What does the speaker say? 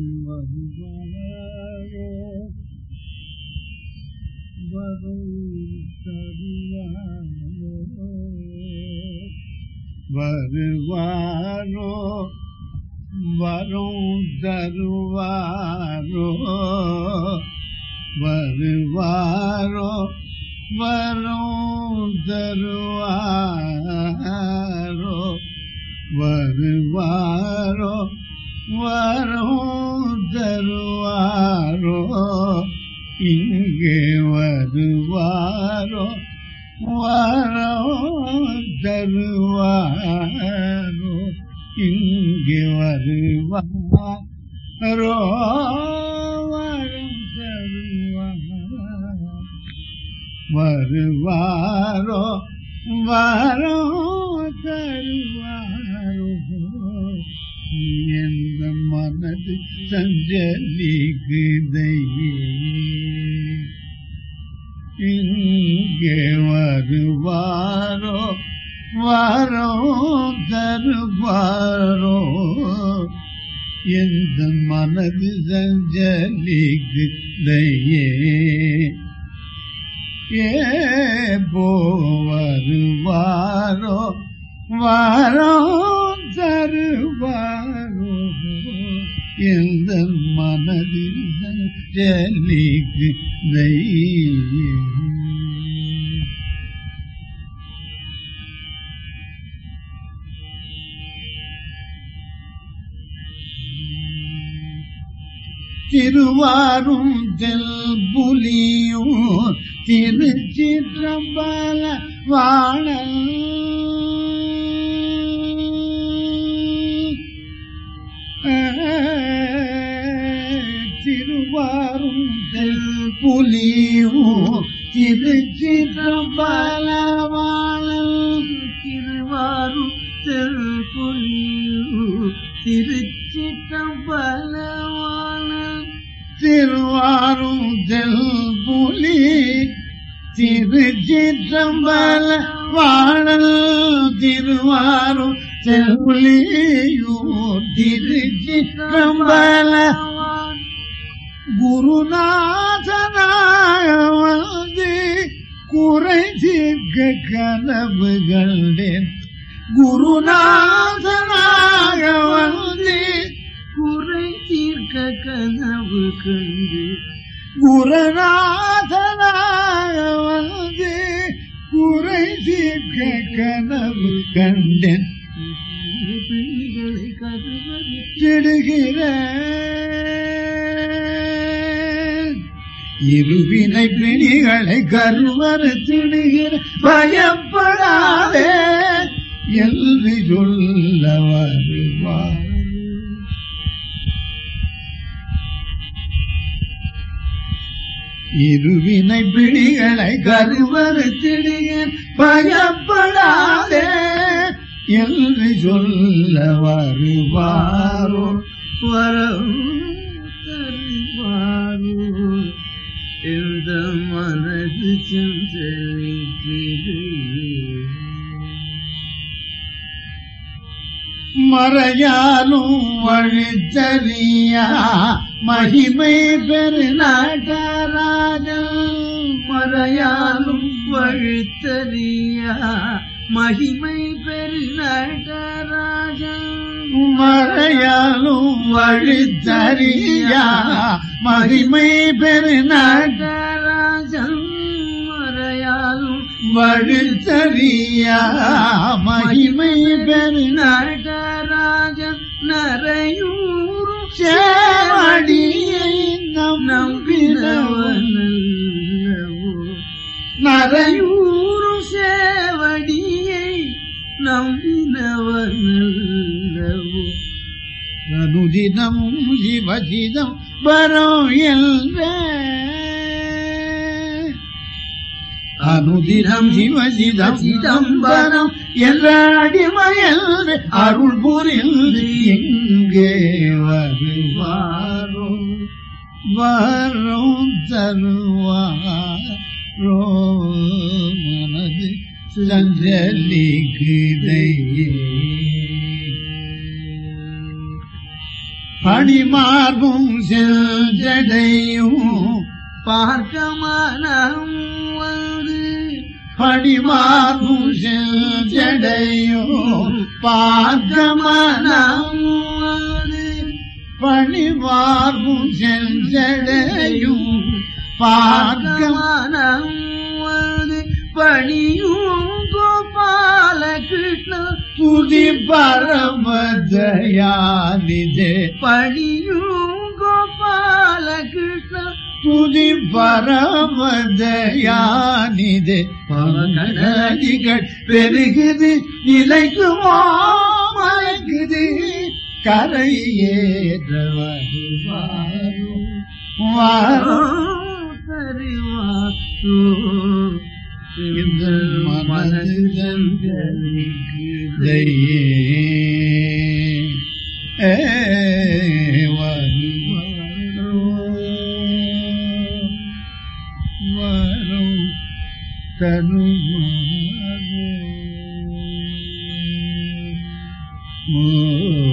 வருவாரோ வரும் தருவாரோ வருவாரோ வரும் தருவாரோ வருவாரோ வரும் தருவாரோ வருவாரோ வரும் தருவாரோ இங்கே வருவாரோ வரோ தருவாரோ இங்கே வருவாரோ வரும் தருவாரோ வருவாரோ வரோ தருவாரோ எந்த மனது சஞ்சலிக்குதையே இங்கே வருவாரோ வாரோ தருவாரோ எந்த மனது சஞ்சலிக்குதையே ஏ போவருவாரோ வாரோ தருவாரோ எந்த மனதில் ஜலிக்கு திருவாரும் தெல் புலியும் திருச்சிற்றம்பல வாழல் திருவாரும் தெல் புலியும் திருச்சிற்றம்பல வாழல் திருவாரும் தெல்பொழியும் திருச்சிற்றம்பலவான திருவாரும் தெல் புலி திருச்சிற்றம்பல வாழல் திருவாரும் செல்லியூர் திருச்சிற்றம்பல குருநாதனாக வந்து குறை தீர்க்க கனவு கண்டேன் குருநாதனாக வந்து குறை தீர்க்க கனவு கண்டு குருநாதனாக வந்து குறை தீர்க்க கனவு கண்டேன் பிள்ளைகளை கருவறி திடுகிறேன் இருவினை பிணிகளை கருவறு திடுகிற பயப்படாதே என்று சொல்ல வருவார் இருவினை பிணிகளை கருவறு திடுகிற பயப்படாதே என்று சொல்ல வருவாரோ வரம் தருவாரோ எந்த மனது சென்றலிக்கிறது மறையாலும் வழித்தறியா மகிமை பெருநாட்டராஜன் மறையாலும் வழுத்தறியா மகிமை பெருநடராஜன் மறையாலும் வழித்தறியா மகிமை பெருநாட்ட நடராஜன் மறையாலும் வழித்தறியா மகிமை பெருநாட்ட நடராஜன் நரையூரும் சேவடியை நம் நம்பினவன் நம்பினவனல்லவோ நரையூரும் சேவடியை நம்பினவனல்லவோ அனுதினமும் சிவசிதம் வரும் என்ற அனுதினம் சிவசிதம் சிதம்பரம் என்ற அடிமையல் அருள் புரிந்து எங்கே வருவாரோ வரும் தருவாரோ மனது சஞ்சலிக்குதையே பணிமார்பும் செஞ்சடையும் பார்க்க மனம் வந்து பணிமார்பும் செஞ்சடையும் பார்க்க மனம் வந்து பணிமார்பும் செஞ்சடையும் பார்க்க மனம் வந்து பணியும் கோபால கிருஷ்ண துதி பரமதயானிதே பணியும் கோபால கிருஷ்ண துதி பரமதயானிதே பவகணதிகள் பெருகுது நிலைக்குமோ மலைக்குது கரையேற வருவாரோ வாரோ இந்த மனது தந்தையே ஏ வருவாரோ வரும் தருவாரோ ஓ